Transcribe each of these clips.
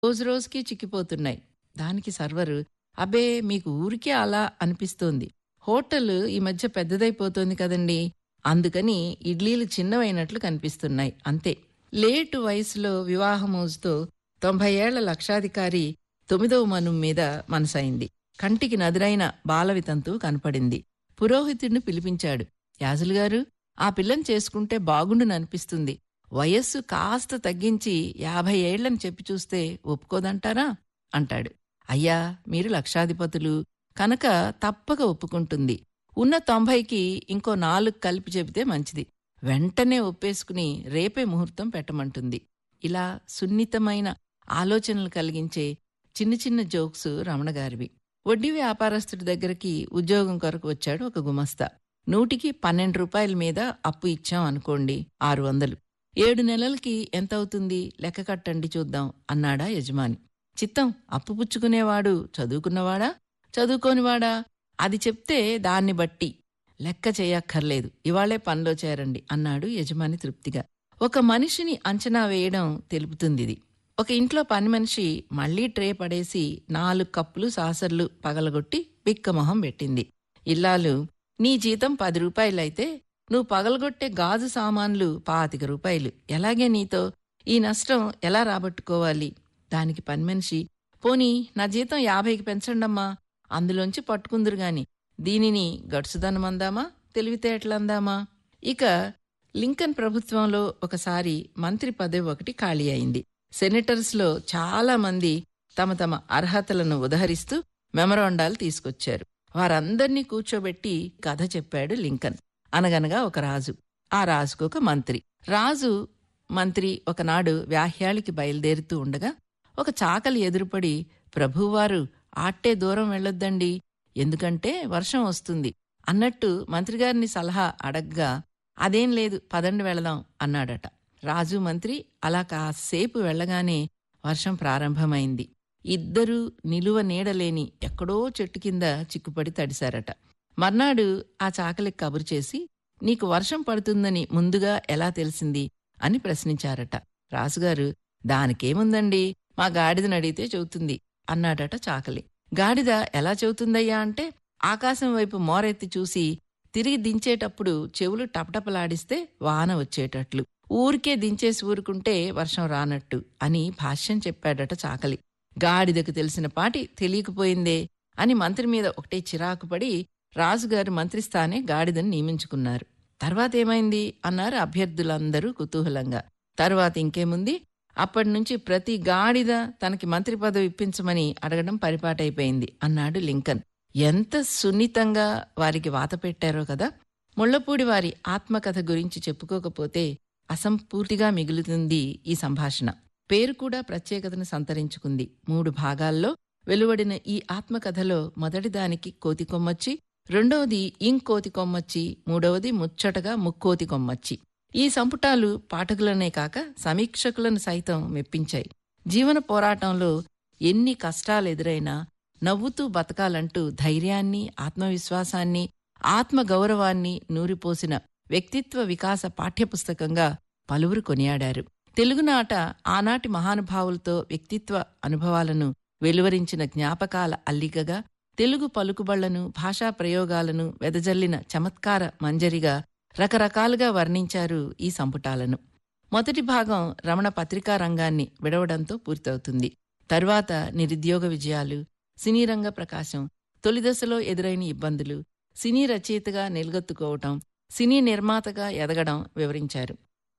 రోజు రోజుకి చిక్కిపోతున్నాయి దానికి సర్వరు అబే మీకు ఊరికే అలా అనిపిస్తోంది హోటల్ ఈ మధ్య పెద్దదైపోతోంది కదండి అందుకని ఇడ్లీలు చిన్నవైనట్లు కనిపిస్తున్నాయి అంతే లేటు వయసులో వివాహమోజుతో తొంభై ఏళ్ల లక్షాధికారి తొమ్మిదవ మను మీద మనసైంది కంటికి నదురైన బాలవితంతు కనపడింది పురోహితుడిని పిలిపించాడు యాజులుగారు ఆ పిల్లని చేసుకుంటే బాగుండుననిపిస్తుంది వయస్సు కాస్త తగ్గించి యాభై ఏళ్లని చెప్పి చూస్తే ఒప్పుకోదంటారా అంటాడు అయ్యా మీరు లక్షాధిపతులు కనుక తప్పక ఒప్పుకుంటుంది ఉన్న తొంభైకి ఇంకో నాలుగు కలిపి చెబితే మంచిది వెంటనే ఒప్పేసుకుని రేపే ముహూర్తం పెట్టమంటుంది ఇలా సున్నితమైన ఆలోచనలు కలిగించే చిన్న చిన్న జోక్స్ రమణగారివి వడ్డీ వ్యాపారస్తుడి దగ్గరికి ఉద్యోగం కొరకు వచ్చాడు ఒక గుమస్తా నూటికి పన్నెండు రూపాయల మీద అప్పు ఇచ్చాం అనుకోండి ఆరు వందలు ఏడు నెలలకి ఎంత అవుతుంది లెక్క కట్టండి చూద్దాం అన్నాడా యజమాని చిత్తం అప్పు పుచ్చుకునేవాడు చదువుకున్నవాడా చదువుకోనివాడా అది చెప్తే దాన్ని బట్టి లెక్క చేయక్కర్లేదు ఇవాళే పనిలో చేరండి అన్నాడు యజమాని తృప్తిగా ఒక మనిషిని అంచనా వేయడం తెలుపుతుందిది ఒక ఇంట్లో పని మనిషి మళ్లీ ట్రే పడేసి నాలుగు కప్పులు సాసర్లు పగలగొట్టి బిక్కమొహం పెట్టింది ఇల్లాలు నీ జీతం పది రూపాయలైతే నువ్వు పగలగొట్టే గాజు సామాన్లు పాతిక రూపాయలు ఎలాగే నీతో ఈ నష్టం ఎలా రాబట్టుకోవాలి దానికి పని మనిషి పోనీ నా జీతం యాభైకి పెంచండమ్మా అందులోంచి పట్టుకుందురు గాని దీనిని గడుసుదనమందామా తెలివితేటలందామా ఇక లింకన్ ప్రభుత్వంలో ఒకసారి మంత్రి పదవి ఒకటి ఖాళీ అయింది సెనేటర్స్లో చాలా మంది తమ తమ అర్హతలను ఉదహరిస్తూ మెమరాండాలు తీసుకొచ్చారు వారందర్నీ కూర్చోబెట్టి కథ చెప్పాడు లింకన్ అనగనగా ఒక రాజు ఆ రాజుకు ఒక మంత్రి రాజు మంత్రి ఒకనాడు వ్యాహ్యాళికి బయలుదేరుతూ ఉండగా ఒక చాకలి ఎదురుపడి ప్రభువారు ఆట్టే దూరం వెళ్ళొద్దండి ఎందుకంటే వర్షం వస్తుంది అన్నట్టు మంత్రిగారిని సలహా అడగ్గా అదేం లేదు పదండి వెళదాం అన్నాడట రాజు మంత్రి అలా కాసేపు వెళ్ళగానే వర్షం ప్రారంభమైంది ఇద్దరూ నిలువ నీడలేని ఎక్కడో చెట్టు కింద చిక్కుపడి తడిశారట మర్నాడు ఆ చాకలికి కబురు చేసి నీకు వర్షం పడుతుందని ముందుగా ఎలా తెలిసింది అని ప్రశ్నించారట రాజుగారు దానికేముందండి మా గాడిదని అడిగితే చెబుతుంది అన్నాడట చాకలి గాడిద ఎలా చెబుతుందయ్యా అంటే ఆకాశం వైపు మోరెత్తి చూసి తిరిగి దించేటప్పుడు చెవులు టపటపలాడిస్తే వాన వచ్చేటట్లు ఊరికే దించేసి ఊరుకుంటే వర్షం రానట్టు అని భాష్యం చెప్పాడట చాకలి గాడిదకు తెలిసిన పాటి తెలియకపోయిందే అని మంత్రి మీద ఒకటే చిరాకుపడి రాజుగారు మంత్రిస్థానే గాడిదని నియమించుకున్నారు తర్వాతేమైంది అన్నారు అభ్యర్థులందరూ కుతూహలంగా తర్వాత ఇంకేముంది అప్పటినుంచి ప్రతి గాడిద తనకి మంత్రి పదవి ఇప్పించమని అడగడం పరిపాటైపోయింది అన్నాడు లింకన్ ఎంత సున్నితంగా వారికి వాత పెట్టారో కదా ముళ్లపూడి వారి ఆత్మకథ గురించి చెప్పుకోకపోతే అసంపూర్తిగా మిగులుతుంది ఈ సంభాషణ పేరు కూడా ప్రత్యేకతను సంతరించుకుంది మూడు భాగాల్లో వెలువడిన ఈ ఆత్మకథలో మొదటిదానికి కోతి కొమ్మచ్చి రెండవది ఇంకోతి కొమ్మచ్చి మూడవది ముచ్చటగా ముక్కోతి కొమ్మచ్చి ఈ సంపుటాలు పాఠకులనే కాక సమీక్షకులను సైతం మెప్పించాయి జీవన పోరాటంలో ఎన్ని కష్టాలెదురైనా నవ్వుతూ బతకాలంటూ ధైర్యాన్ని ఆత్మవిశ్వాసాన్ని ఆత్మగౌరవాన్ని నూరిపోసిన వ్యక్తిత్వ వికాస పాఠ్యపుస్తకంగా పలువురు కొనియాడారు తెలుగునాట ఆనాటి మహానుభావులతో వ్యక్తిత్వ అనుభవాలను వెలువరించిన జ్ఞాపకాల అల్లికగా తెలుగు పలుకుబళ్లను భాషా ప్రయోగాలను వెదజల్లిన చమత్కార మంజరిగా రకరకాలుగా వర్ణించారు ఈ సంపుటాలను మొదటి భాగం రమణ పత్రికా రంగాన్ని విడవడంతో పూర్తవుతుంది తరువాత నిరుద్యోగ విజయాలు సినీ రంగ ప్రకాశం తొలిదశలో ఎదురైన ఇబ్బందులు సినీ రచయితగా నిలగొత్తుకోవటం సినీ నిర్మాతగా ఎదగడం వివరించారు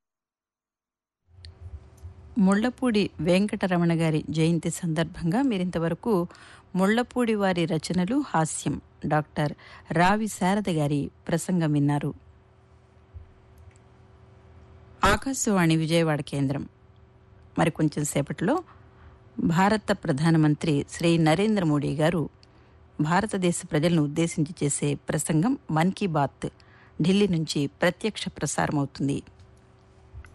ముళ్లపూడి వెంకటరమణ గారి జయంతి సందర్భంగా మీరింతవరకు ముళ్లపూడి వారి రచనలు హాస్యం డాక్టర్ రావి శారద గారి ప్రసంగం విన్నారు ఆకాశవాణి విజయవాడ కేంద్రం మరి కొంచెం సేపట్లో భారత ప్రధానమంత్రి శ్రీ నరేంద్ర మోడీ గారు భారతదేశ ప్రజలను ఉద్దేశించి చేసే ప్రసంగం మన్ కీ బాత్ ఢిల్లీ నుంచి ప్రత్యక్ష ప్రసారమవుతుంది